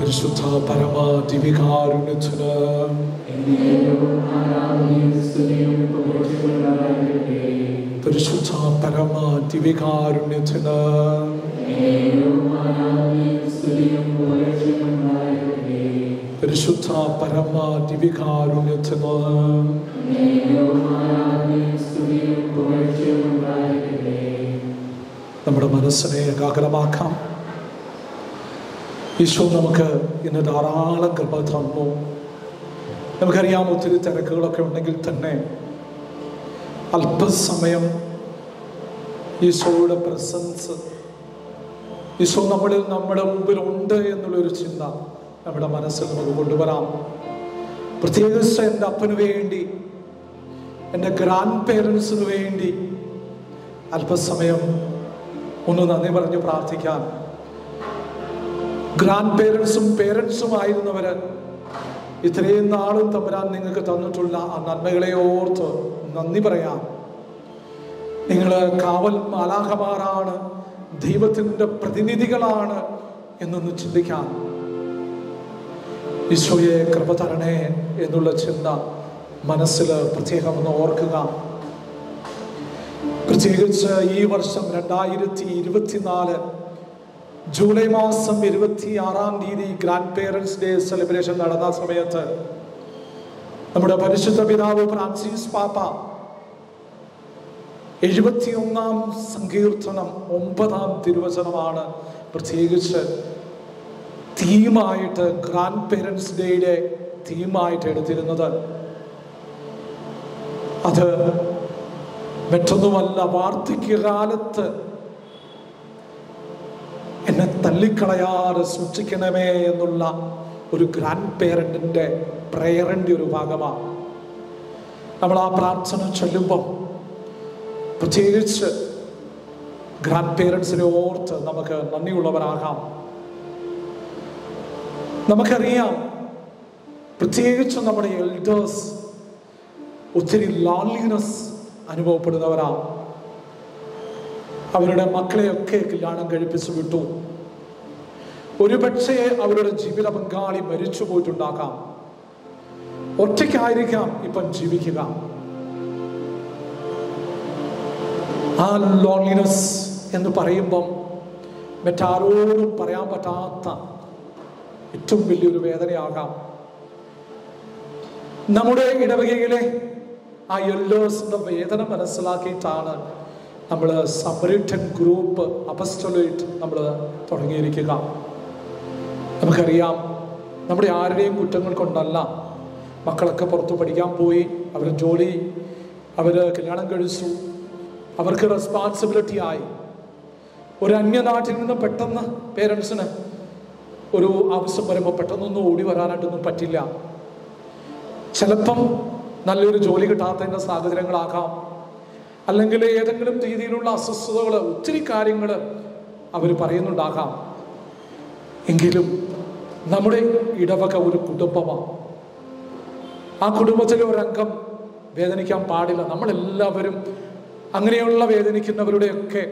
പരിശുദ്ധ പരമ ദിവികാരുണ്യത്തിന് പരിശുദ്ധ പരമ ദിവികാരുണ്യത്തിന് പരിശുദ്ധ പരമ ദിവികാരുണ്യത്തിന് നമ്മുടെ മനസ്സിനെ ഏകാഗ്രമാക്കാം ഈശോ നമുക്ക് ഇന്ന് ധാരാളം കൃപ തന്നു നമുക്കറിയാം ഒത്തിരി തിരക്കുകളൊക്കെ ഉണ്ടെങ്കിൽ തന്നെ അല്പസമയം ഈശോയുടെ പ്രസൻസ് ഈശോ നമ്മളിൽ നമ്മുടെ മുമ്പിൽ ഉണ്ട് എന്നുള്ളൊരു ചിന്ത നമ്മുടെ മനസ്സിൽ നമുക്ക് കൊണ്ടുവരാം പ്രത്യേകിച്ച് എൻ്റെ അപ്പന് വേണ്ടി എൻ്റെ ഗ്രാൻഡ് പേരൻസിന് വേണ്ടി അല്പസമയം ഒന്ന് നന്ദി പറഞ്ഞ് പ്രാർത്ഥിക്കാം ഗ്രാൻഡ് പേരൻസും പേരൻസും ആയിരുന്നവര് ഇത്രയും നാളും തമ്പുരാൻ നിങ്ങൾക്ക് തന്നിട്ടുള്ള ആ നന്മകളെ ഓർത്ത് നന്ദി പറയാം നിങ്ങൾ കാവൽ മാലാഹമാരാണ് ദൈവത്തിൻ്റെ പ്രതിനിധികളാണ് എന്നൊന്ന് ചിന്തിക്കാം ഈശോയെ കൃപ തരണേ എന്നുള്ള ചിന്ത മനസ്സിൽ പ്രത്യേകം ഒന്ന് ഓർക്കുക പ്രത്യേകിച്ച് ഈ വർഷം രണ്ടായിരത്തി ഇരുപത്തിനാല് ജൂലൈ മാസം ഇരുപത്തി ആറാം തീയതി ഗ്രാൻഡ് പേരൻസ് ഡേ സെലിബ്രേഷൻ നടന്ന സമയത്ത് നമ്മുടെ പരിശുദ്ധ പിതാവ് ഫ്രാൻസിസ് പാപ്പ എഴുപത്തിയൊന്നാം സങ്കീർത്തനം ഒമ്പതാം തിരുവചനമാണ് പ്രത്യേകിച്ച് തീമായിട്ട് ഗ്രാൻഡ് പേരൻസ് ഡേയുടെ തീമായിട്ട് എടുത്തിരുന്നത് അത് മറ്റൊന്നുമല്ല വാർദ്ധക്യകാലത്ത് എന്നെ തള്ളിക്കളയാതെ സൂക്ഷിക്കണമേ എന്നുള്ള ഒരു ഗ്രാൻഡ് പേരൻറ്റിൻ്റെ പ്രേയറിൻ്റെ ഒരു ഭാഗമാണ് നമ്മൾ ആ പ്രാർത്ഥന ചൊല്ലുമ്പം പ്രത്യേകിച്ച് ഗ്രാൻഡ് പേരൻസിനെ ഓർത്ത് നമുക്ക് നന്ദിയുള്ളവരാകാം നമുക്കറിയാം പ്രത്യേകിച്ച് നമ്മുടെ എൽഡേഴ്സ് ഒത്തിരി ലോൺലിനെസ് അനുഭവപ്പെടുന്നവരാണ് അവരുടെ മക്കളെയൊക്കെ കല്യാണം കഴിപ്പിച്ചു വിട്ടു ഒരുപക്ഷെ അവരുടെ ജീവിത പങ്കാളി മരിച്ചു പോയിട്ടുണ്ടാകാം ഒറ്റയ്ക്കായിരിക്കാം ഇപ്പം ജീവിക്കുക ആ ലോൺലിനെസ് എന്ന് പറയുമ്പം മറ്റാരോടും പറയാൻ പറ്റാത്ത ഏറ്റവും വലിയൊരു വേദനയാകാം നമ്മുടെ ഇടവകയിലെ ആ എല്ലോസിന്റെ വേദന മനസ്സിലാക്കിയിട്ടാണ് നമ്മൾ സപ്പറേറ്റൻ ഗ്രൂപ്പ് അപസ്റ്റലേറ്റ് നമ്മൾ തുടങ്ങിയിരിക്കുക നമുക്കറിയാം നമ്മുടെ ആരുടെയും കുറ്റങ്ങൾ കൊണ്ടല്ല മക്കളൊക്കെ പുറത്ത് പഠിക്കാൻ പോയി അവർ ജോലി അവർ കല്യാണം കഴിച്ചു അവർക്ക് റെസ്പോൺസിബിലിറ്റി ആയി ഒരു അന്യനാട്ടിൽ നിന്ന് പെട്ടെന്ന് പേരൻസിന് ഒരു ആവശ്യം വരുമ്പോൾ പെട്ടെന്നൊന്നും ഓടി വരാനായിട്ടൊന്നും പറ്റില്ല ചിലപ്പം നല്ലൊരു ജോലി കിട്ടാത്തതിൻ്റെ സാഹചര്യങ്ങളാകാം അല്ലെങ്കിൽ ഏതെങ്കിലും രീതിയിലുള്ള അസ്വസ്ഥതകൾ ഒത്തിരി കാര്യങ്ങൾ അവർ പറയുന്നുണ്ടാകാം എങ്കിലും നമ്മുടെ ഇടവക ഒരു കുടുംബമാണ് ആ കുടുംബത്തിലെ ഒരംഗം വേദനിക്കാൻ പാടില്ല നമ്മളെല്ലാവരും അങ്ങനെയുള്ള വേദനിക്കുന്നവരുടെയൊക്കെ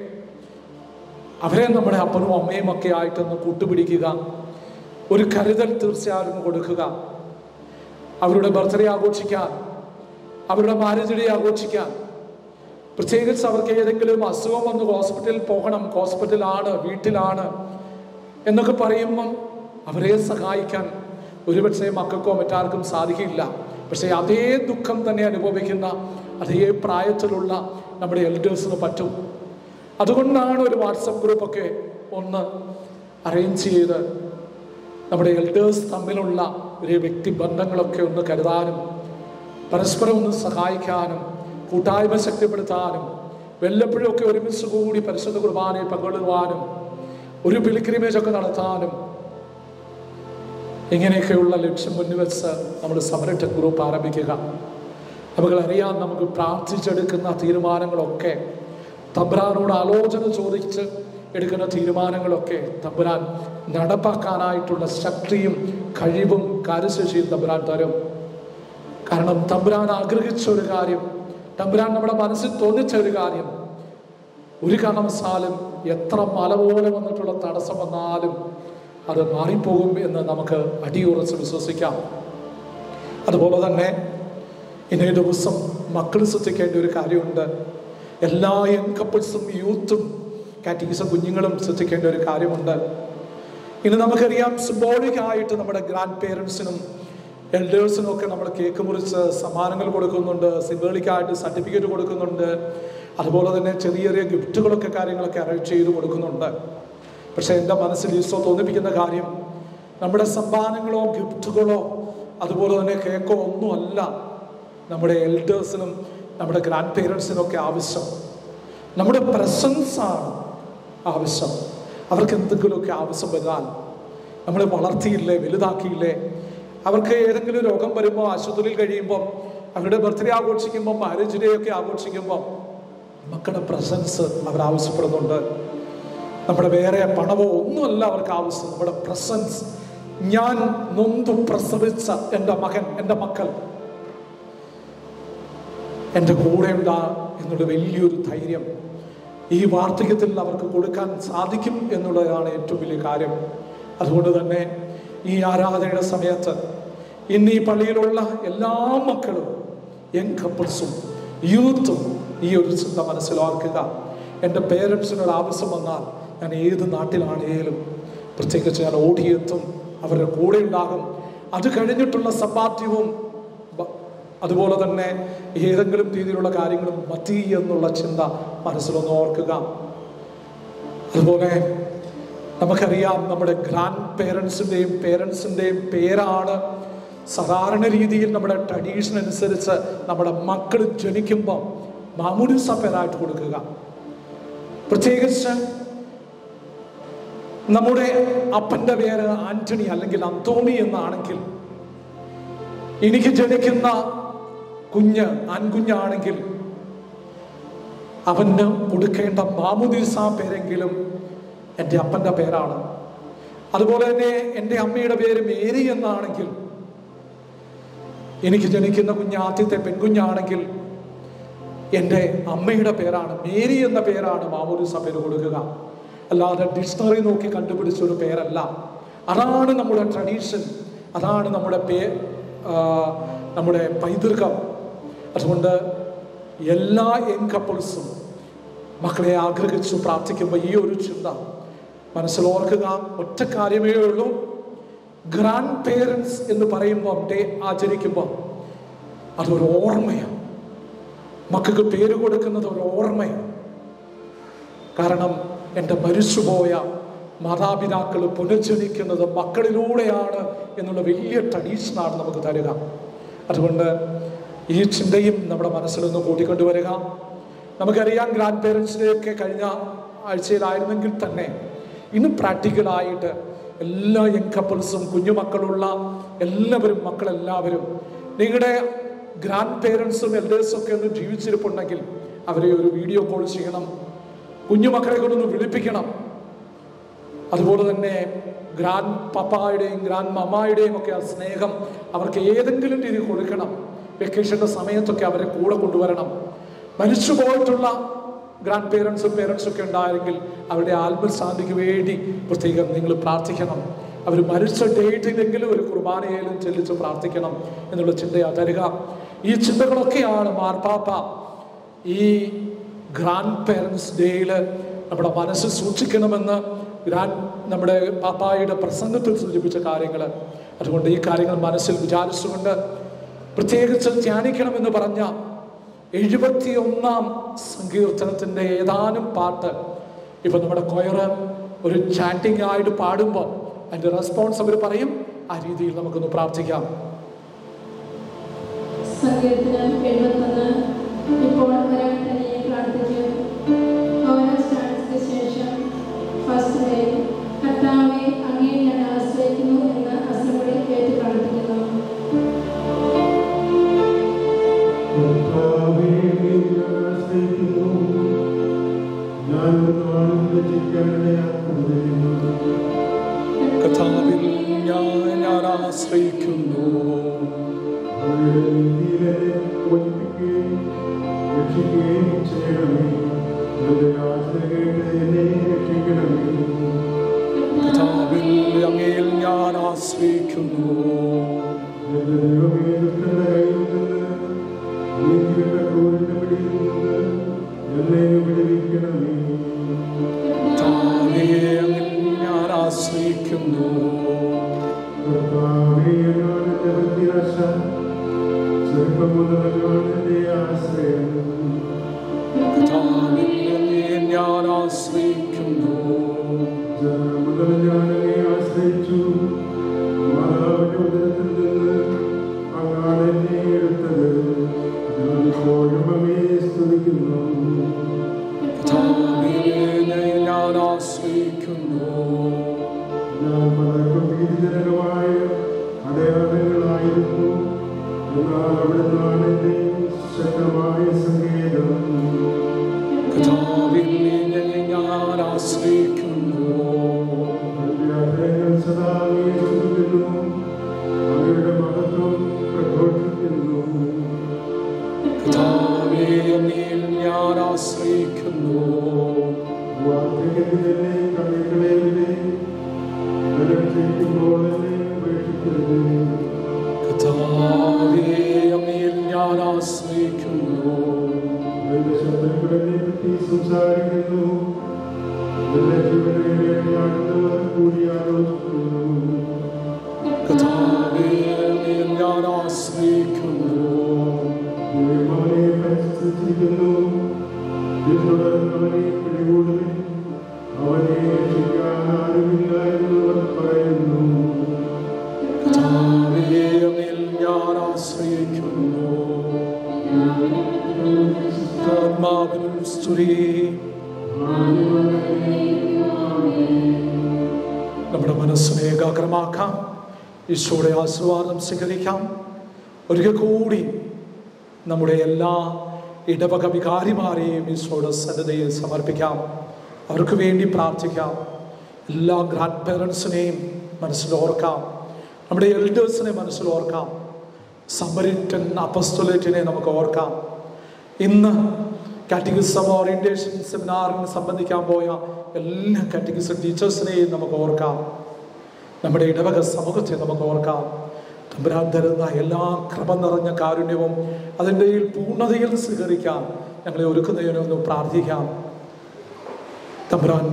അവരെ നമ്മുടെ അപ്പനും അമ്മയും ഒക്കെ ആയിട്ടൊന്ന് കൂട്ടുപിടിക്കുക ഒരു കരുതൽ തീർച്ചയായും കൊടുക്കുക അവരുടെ ബർത്ത്ഡേ ആഘോഷിക്കാൻ അവരുടെ മാരേജ് ഡേ ആഘോഷിക്കാൻ പ്രത്യേകിച്ച് അവർക്ക് ഏതെങ്കിലും അസുഖം വന്ന് ഹോസ്പിറ്റലിൽ പോകണം ഹോസ്പിറ്റലാണ് വീട്ടിലാണ് എന്നൊക്കെ പറയുമ്പം അവരെ സഹായിക്കാൻ ഒരുപക്ഷെ മക്കൾക്കോ മറ്റാർക്കും സാധിക്കില്ല പക്ഷേ അതേ ദുഃഖം തന്നെ അനുഭവിക്കുന്ന അതേ പ്രായത്തിലുള്ള നമ്മുടെ എൽഡേഴ്സിന് പറ്റും അതുകൊണ്ടാണ് ഒരു വാട്സപ്പ് ഗ്രൂപ്പൊക്കെ ഒന്ന് അറേഞ്ച് ചെയ്ത് നമ്മുടെ എൽഡേഴ്സ് തമ്മിലുള്ള ഒരു വ്യക്തിബന്ധങ്ങളൊക്കെ ഒന്ന് കരുതാനും പരസ്പരം ഒന്ന് സഹായിക്കാനും കൂട്ടായ്മ ശക്തിപ്പെടുത്താനും വല്ലപ്പോഴും ഒക്കെ ഒരുമിച്ച് കൂടി പരിശുദ്ധ കുർബാനയിൽ പങ്കെടുക്കുവാനും ഒരു പിലിഗ്രിമേജ് ഒക്കെ നടത്താനും ഇങ്ങനെയൊക്കെയുള്ള ലക്ഷ്യം മുന്നിൽ വെച്ച് നമ്മൾ സമരട്ട ഗ്രൂപ്പ് ആരംഭിക്കുക നമുക്കറിയാം നമുക്ക് പ്രാർത്ഥിച്ചെടുക്കുന്ന തീരുമാനങ്ങളൊക്കെ തബ്രാനോട് ആലോചന ചോദിച്ച് എടുക്കുന്ന തീരുമാനങ്ങളൊക്കെ തമ്പുരാൻ നടപ്പാക്കാനായിട്ടുള്ള ശക്തിയും കഴിവും കാര്യശേഷിയും തമ്പുരാൻ തരും കാരണം തമ്പുരാൻ ആഗ്രഹിച്ച ഒരു കാര്യം തമ്പുരാൻ നമ്മുടെ മനസ്സിൽ തോന്നിച്ച ഒരു കാര്യം ഒരു കാരണവശാലും എത്ര മല പോലെ വന്നിട്ടുള്ള തടസ്സം വന്നാലും അത് മാറിപ്പോകും എന്ന് നമുക്ക് അടിയുറച്ച് വിശ്വസിക്കാം അതുപോലെ തന്നെ ഇന്നേ ദിവസം മക്കൾ ശ്രദ്ധിക്കേണ്ട ഒരു കാര്യമുണ്ട് എല്ലാ യങ് കപ്പിൾസും യൂത്തും കാറ്റീസും കുഞ്ഞുങ്ങളും ശ്രദ്ധിക്കേണ്ട ഒരു കാര്യമുണ്ട് ഇനി നമുക്കറിയാം സിംബോളിക് ആയിട്ട് നമ്മുടെ ഗ്രാൻഡ് പേരൻസിനും എൽഡേഴ്സിനും ഒക്കെ നമ്മൾ കേക്ക് മുറിച്ച് സമ്മാനങ്ങൾ കൊടുക്കുന്നുണ്ട് സിംബോളിക് ആയിട്ട് സർട്ടിഫിക്കറ്റ് കൊടുക്കുന്നുണ്ട് അതുപോലെ തന്നെ ചെറിയ ചെറിയ ഗിഫ്റ്റുകളൊക്കെ കാര്യങ്ങളൊക്കെ അറേഞ്ച് ചെയ്ത് കൊടുക്കുന്നുണ്ട് പക്ഷേ എൻ്റെ മനസ്സിൽ ഈശോ തോന്നിപ്പിക്കുന്ന കാര്യം നമ്മുടെ സമ്മാനങ്ങളോ ഗിഫ്റ്റുകളോ അതുപോലെ തന്നെ കേക്കോ ഒന്നുമല്ല നമ്മുടെ എൽഡേഴ്സിനും നമ്മുടെ ഗ്രാൻഡ് പേരൻസിനും ഒക്കെ ആവശ്യം നമ്മുടെ പ്രസൻസ് ആണ് ആവശ്യം അവർക്ക് എന്തെങ്കിലുമൊക്കെ ആവശ്യം വരാൻ നമ്മളെ വളർത്തിയില്ലേ വലുതാക്കിയില്ലേ അവർക്ക് ഏതെങ്കിലും രോഗം വരുമ്പോൾ ആശുപത്രിയിൽ കഴിയുമ്പോൾ അവരുടെ ബർത്ത്ഡേ ആഘോഷിക്കുമ്പോൾ മാരേജ് ഡേ ഒക്കെ ആഘോഷിക്കുമ്പോൾ മക്കളുടെ പ്രസൻസ് അവർ ആവശ്യപ്പെടുന്നുണ്ട് നമ്മുടെ വേറെ പണമോ ഒന്നുമല്ല അവർക്ക് ആവശ്യം നമ്മുടെ പ്രസൻസ് ഞാൻ നൊന്തു പ്രസവിച്ച എൻ്റെ മകൻ എൻ്റെ മക്കൾ എൻ്റെ കൂടെയുണ്ട എന്നുള്ള വലിയൊരു ധൈര്യം ഈ വാർദ്ധക്യത്തിൽ അവർക്ക് കൊടുക്കാൻ സാധിക്കും എന്നുള്ളതാണ് ഏറ്റവും വലിയ കാര്യം അതുകൊണ്ട് തന്നെ ഈ ആരാധനയുടെ സമയത്ത് ഇന്ന് ഈ പള്ളിയിലുള്ള എല്ലാ മക്കളും യങ് കപ്പിൾസും യൂത്തും ഈ ഒരു ചിന്ത മനസ്സിലാക്കുക എൻ്റെ പേരൻസിനൊരു ആവശ്യം വന്നാൽ ഞാൻ ഏത് നാട്ടിലാണേലും പ്രത്യേകിച്ച് ഞാൻ ഓടിയെത്തും അവരുടെ കൂടെ ഉണ്ടാകും അത് കഴിഞ്ഞിട്ടുള്ള സമ്പാദ്യവും ബ- അതുപോലെ തന്നെ ഏതെങ്കിലും രീതിയിലുള്ള കാര്യങ്ങളും മതി എന്നുള്ള ചിന്ത മനസ്സിലൊന്ന് ഓർക്കുക അതുപോലെ നമുക്കറിയാം നമ്മുടെ ഗ്രാൻഡ് പേരൻസിൻ്റെയും പേരൻസിൻ്റെയും പേരാണ് സാധാരണ രീതിയിൽ നമ്മുടെ ട്രഡീഷൻ അനുസരിച്ച് നമ്മുടെ മക്കൾ ജനിക്കുമ്പോൾ മാമൂലിസ പേരായിട്ട് കൊടുക്കുക പ്രത്യേകിച്ച് നമ്മുടെ അപ്പൻ്റെ പേര് ആന്റണി അല്ലെങ്കിൽ അന്തോണി എന്നാണെങ്കിൽ എനിക്ക് ജനിക്കുന്ന കുഞ്ഞ് ആൺകുഞ്ഞാണെങ്കിൽ അവന് കൊടുക്കേണ്ട മാമുദീസ പേരെങ്കിലും എൻ്റെ അപ്പൻ്റെ പേരാണ് അതുപോലെ തന്നെ എൻ്റെ അമ്മയുടെ പേര് മേരി എന്നാണെങ്കിൽ എനിക്ക് ജനിക്കുന്ന കുഞ്ഞ് ആദ്യത്തെ പെൺകുഞ്ഞാണെങ്കിൽ എൻ്റെ അമ്മയുടെ പേരാണ് മേരി എന്ന പേരാണ് മാമൂദിസ പേര് കൊടുക്കുക അല്ലാതെ ഡിക്ഷണറി നോക്കി കണ്ടുപിടിച്ച ഒരു പേരല്ല അതാണ് നമ്മുടെ ട്രഡീഷൻ അതാണ് നമ്മുടെ പേ ആ, നമ്മുടെ പൈതൃകം അതുകൊണ്ട് എല്ലാ യങ് കപ്പിൾസും മക്കളെ ആഗ്രഹിച്ചു പ്രാർത്ഥിക്കുമ്പോൾ ഈ ഒരു ചിന്ത മനസ്സിലോർക്കുക ഒറ്റ കാര്യമേ ഉള്ളൂ ഗ്രാൻഡ് പേരൻസ് എന്ന് പറയുമ്പോൾ ഡേ ആചരിക്കുമ്പോൾ അതൊരു ഓർമ്മയാണ് മക്കൾക്ക് പേര് കൊടുക്കുന്നത് ഒരു ഓർമ്മയാണ് കാരണം എൻ്റെ മരിച്ചുപോയ മാതാപിതാക്കൾ പുനർജനിക്കുന്നത് മക്കളിലൂടെയാണ് എന്നുള്ള വലിയ ട്രഡീഷനാണ് നമുക്ക് തരിക അതുകൊണ്ട് ഈ ചിന്തയും നമ്മുടെ മനസ്സിലൊന്ന് കൂട്ടിക്കൊണ്ടുവരിക നമുക്കറിയാം ഗ്രാൻഡ് പേരൻസിനെയൊക്കെ കഴിഞ്ഞ ആഴ്ചയിലായിരുന്നെങ്കിൽ തന്നെ ഇന്ന് പ്രാക്ടിക്കലായിട്ട് എല്ലാ യങ് കപ്പിൾസും കുഞ്ഞുമക്കളുള്ള എല്ലാവരും മക്കളെല്ലാവരും നിങ്ങളുടെ ഗ്രാൻഡ് പേരൻസും എൽഡേഴ്സും ഒക്കെ ഒന്ന് ജീവിച്ചിരിപ്പുണ്ടെങ്കിൽ അവരെ ഒരു വീഡിയോ കോൾ ചെയ്യണം കുഞ്ഞുമക്കളെ കൊണ്ടൊന്ന് വിളിപ്പിക്കണം അതുപോലെ തന്നെ ഗ്രാൻഡ് പപ്പായുടെയും ഗ്രാൻഡ് മമ്മായുടെയും ഒക്കെ ആ സ്നേഹം അവർക്ക് ഏതെങ്കിലും രീതി കൊടുക്കണം വെക്കേഷന്റെ സമയത്തൊക്കെ അവരെ കൂടെ കൊണ്ടുവരണം മരിച്ചു പോയിട്ടുള്ള ഗ്രാൻഡ് പേരൻസും പേരൻസും ഒക്കെ ഉണ്ടായെങ്കിൽ അവരുടെ ആത്മശാന്തിക്ക് വേണ്ടി പ്രത്യേകം നിങ്ങൾ പ്രാർത്ഥിക്കണം അവർ മരിച്ച ഡേറ്റിലെങ്കിലും ഒരു കുർബാനയിലും ചെല്ലിച്ച് പ്രാർത്ഥിക്കണം എന്നുള്ള ചിന്തയാ തരിക ഈ ചിന്തകളൊക്കെയാണ് മാർപ്പാപ്പ ഈ ഗ്രാൻഡ് പേരൻസ് ഡേയിൽ നമ്മുടെ മനസ്സ് സൂക്ഷിക്കണമെന്ന് ഗ്രാൻഡ് നമ്മുടെ പാപ്പായുടെ പ്രസംഗത്തിൽ സൂചിപ്പിച്ച കാര്യങ്ങൾ അതുകൊണ്ട് ഈ കാര്യങ്ങൾ മനസ്സിൽ വിചാരിച്ചുകൊണ്ട് പ്രത്യേകിച്ച് ധ്യാനിക്കണമെന്ന് പറഞ്ഞ എഴുപത്തി ഒന്നാം സങ്കീർത്തനത്തിൻ്റെ ഏതാനും പാട്ട് ഇപ്പൊ നമ്മുടെ കൊയറ് ഒരു ചാറ്റിംഗ് ആയിട്ട് പാടുമ്പോൾ അതിന്റെ റെസ്പോൺസ് അവർ പറയും ആ രീതിയിൽ നമുക്കൊന്ന് പ്രാർത്ഥിക്കാം സങ്കീർത്തനം എഴുപത്തൊന്ന് ഇപ്പോൾ ഒരാൾ തനിയെ പ്രാർത്ഥിക്കും ഓരോ സ്റ്റാൻസിന് ശേഷം ഫസ്റ്റ് ഡേ കർത്താവെ അങ്ങേ ഞാൻ ആശ്രയിക്കുന്നു എന്ന് അസംബ്ലി ഏറ്റു പ്രാർത്ഥിക്കുന്നു കർത്താവേ, ഞാൻ ആശ്രയിക്കുന്നു. ഞാൻ നാളും ലജ്ജിക്കാനിടയാക്കുന്നു. കഥാവിൽ ഞാൻ ഞാൻ ആശ്രയിക്കുന്നു അങ്ങയുടെ നീതിയിലെ ഒലിപ്പിക്കുകയും രക്ഷിക്കുകയും ചെയ്യണമേ. നിന്റെ യാചനകേട്ട് എന്നെ രക്ഷിക്കണമേ. കഥാവിൽ അങ്ങേ ആശ്രയിക്കുന്നു എന്റെ ദൈവമേ, ദുഷ്ടന്റെ കയ്യിൽ നിന്ന്, നീതികെട്ട ക്രൂരന്റെ പിടിയിൽ നിന്ന് എന്നെ വിടുവിക്കണമേ. താനേ അങ്ങിൽ ഞാൻ ആശ്രയിക്കുന്നു കർത്താവേ, എന്നാണ് എന്റെ പ്രത്യാശ. ചെറുപ്പം മുതലാണ് എന്റെ ആശ്രയം. താനിൽ അങ്ങേ ഞാൻ ആശ്രയിക്കുന്നു ജനനം മുതൽ ഞാൻ അങ്ങയെ ആശ്രയിച്ചു. മാതാവിന്റെ ഉദരത്തിൽ നിന്ന് അങ്ങാണ് എന്നെ എടുത്തത്. ഞാൻ ഇപ്പോഴും അങ്ങയെ സ്തുതിക്കുന്നു താനിൽ ഞാൻ ആശ്രയിക്കുന്നു ഞാൻ പലർക്കും ഭീതിജനകമായ അടയാളങ്ങളായിരുന്നു എന്നാൽ അവിടുന്നാണ് എന്റെ ശക്തമായ സങ്കേതം കഥാവിൽ ഞാൻ ആശ്രയിക്കുന്നു എന്റെ അഭയങ്ങൾ സദാ അങ്ങയെ സ്തുതിക്കുന്നു അങ്ങയുടെ മഹത്വം പ്രഘോഷിക്കുന്നു കഥാവേ നീൽ ഞാൻ ആശ്രയിക്കുന്നു വാർദ്ധക്യത്തിൽ എന്നെ കണ്ണികളെവിടെ ബലക്ഷയിക്കുമ്പോൾ എന്നെ ഉപേക്ഷിക്കരുത് കഥാവേ നീൽ ഞാൻ ആശ്രയിക്കുന്നു എന്റെ ശബ്ദങ്ങളെ പറ്റി സംസാരിക്കുന്നു എന്റെ ജീവനെ വേട്ടയാടുന്നവർ കൂടി ആലോചിക്കുന്നു കഥാവേ നീൽ ഞാൻ ആശ്രയിക്കുന്നു ദൈവമവനെ പരിസ്ഥിതിക്കുന്നു പിന്തുടർന്നവനെ പിടികൂടുവിൻ അവനെ രക്ഷിക്കാൻ ആരുമില്ല എന്നവർ പറയുന്നു കഥാവേ നീൽ ഞാൻ ആശ്രയിക്കുന്നു ആത്മാവിനും സ്തുതി നമ്മുടെ മനസ്സിനെ ഏകാഗ്രമാക്കാം ഈശോയുടെ ആശീർവാദം സ്വീകരിക്കാം ഒരിക്കൽ കൂടി നമ്മുടെ എല്ലാ ഇടവക വികാരിമാരെയും ഈശോയുടെ സന്നദ്ധയിൽ സമർപ്പിക്കാം അവർക്ക് വേണ്ടി പ്രാർത്ഥിക്കാം എല്ലാ ഗ്രാൻഡ് പേരൻസിനെയും മനസ്സിലോർക്കാം നമ്മുടെ എൽഡേഴ്സിനെ മനസ്സിലോർക്കാം സമരിറ്റൻ അപ്പസ്തുലേറ്റിനെ നമുക്ക് ഓർക്കാം ഇന്ന് കാറ്റഗിസം ഓറിയന്റേഷൻ സെമിനാറിന് സംബന്ധിക്കാൻ പോയ എല്ലാ കാറ്റഗിസം ടീച്ചേഴ്സിനെയും നമുക്ക് ഓർക്കാം നമ്മുടെ ഇടവക സമൂഹത്തെ നമുക്ക് ഓർക്കാം തമ്പുരാൻ തരുന്ന എല്ലാ ക്രമം നിറഞ്ഞ കാരുണ്യവും അതിൻ്റെ ഈ പൂർണ്ണതയിൽ സ്വീകരിക്കാൻ ഞങ്ങളെ ഒരുക്കുന്നതിനൊന്ന് പ്രാർത്ഥിക്കാം തമ്പുരാൻ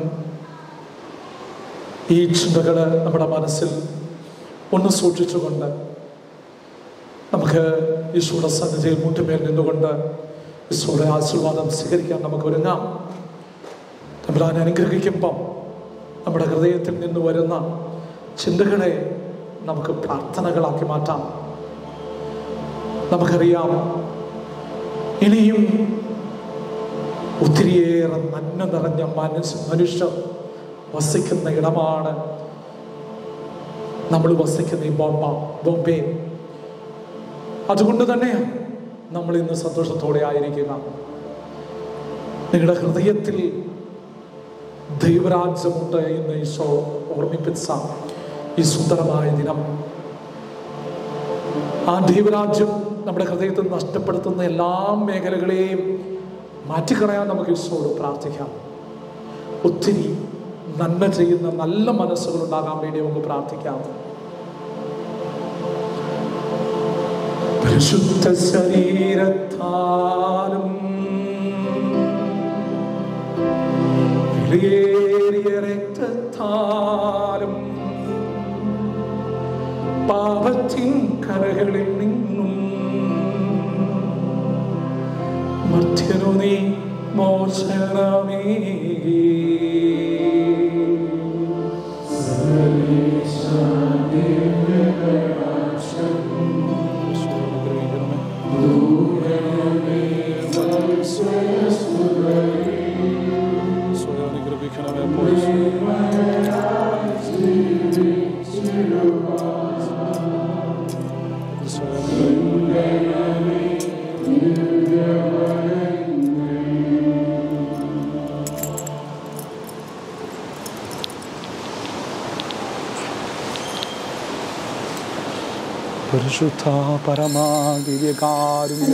ഈ ചിന്തകൾ നമ്മുടെ മനസ്സിൽ ഒന്ന് സൂക്ഷിച്ചുകൊണ്ട് നമുക്ക് ഈശോയുടെ സന്നിധിയിൽ മുട്ടുമേൽ നിന്നുകൊണ്ട് ഈശോയുടെ ആശീർവാദം സ്വീകരിക്കാൻ നമുക്ക് ഒരുങ്ങാം തമ്പുരാൻ അനുഗ്രഹിക്കുമ്പം നമ്മുടെ ഹൃദയത്തിൽ നിന്ന് വരുന്ന ചിന്തകളെ നമുക്ക് പ്രാർത്ഥനകളാക്കി മാറ്റാം നമുക്കറിയാം ഇനിയും ഒത്തിരിയേറെ നന്മ നിറഞ്ഞ മനസ്സ് മനുഷ്യർ വസിക്കുന്ന ഇടമാണ് നമ്മൾ വസിക്കുന്ന ഈ ബോംബ ബോംബെ അതുകൊണ്ട് തന്നെ നമ്മൾ ഇന്ന് സന്തോഷത്തോടെ ആയിരിക്കുക നിങ്ങളുടെ ഹൃദയത്തിൽ ദൈവരാജ്യമുണ്ട് എന്ന് ഈശോ ഓർമ്മിപ്പിച്ച ഈ സുന്ദരമായ ദിനം ആ ദൈവരാജ്യം നമ്മുടെ ഹൃദയത്തിൽ നഷ്ടപ്പെടുത്തുന്ന എല്ലാ മേഖലകളെയും മാറ്റിക്കളയാൻ നമുക്ക് ഈശോയോട് പ്രാർത്ഥിക്കാം ഒത്തിരി നന്മ ചെയ്യുന്ന നല്ല മനസ്സുകൾ ഉണ്ടാകാൻ വേണ്ടി നമുക്ക് പ്രാർത്ഥിക്കാം പരിശുദ്ധ ശരീരത്താലും വിലയേറിയ രക്തത്താലും പാപത്തിൻ കരകളിൽ നിന്നും മധ്യനു നീ മോചനമേ പരിശുദ്ധ പരമാദിവ്യകാരുണ്യ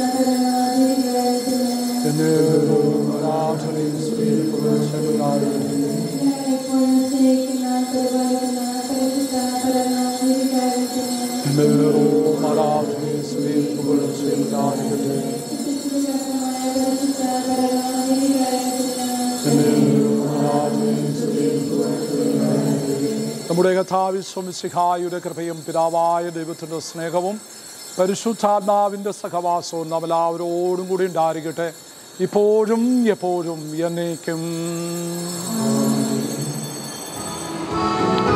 ആരാധനയും സ്വീകരിക്കുന്ന ഞങ്ങളെപ്പോഴും സ്നേഹിക്കുന്ന പരിപാലിക്കുന്ന പരിശുദ്ധ പരമാ എന്നേരവും ആരാധനയും സ്തുതിയും പുകഴ്ചയും ഉണ്ടായിരിക്കട്ടെ. എന്നേരവും ആരാധനയും സ്തുതിയും പുകഴ്ചയും ഉണ്ടായിരിക്കട്ടെ. നമ്മുടെ കഥാവിശ്വമിശിഹായുടെ കൃപയും പിതാവായ ദൈവത്തിൻ്റെ സ്നേഹവും പരിശുദ്ധാത്മാവിൻ്റെ സഹവാസവും നാം എല്ലാവരോടും കൂടി ഉണ്ടായിരിക്കട്ടെ ഇപ്പോഴും എപ്പോഴും എന്നേക്കും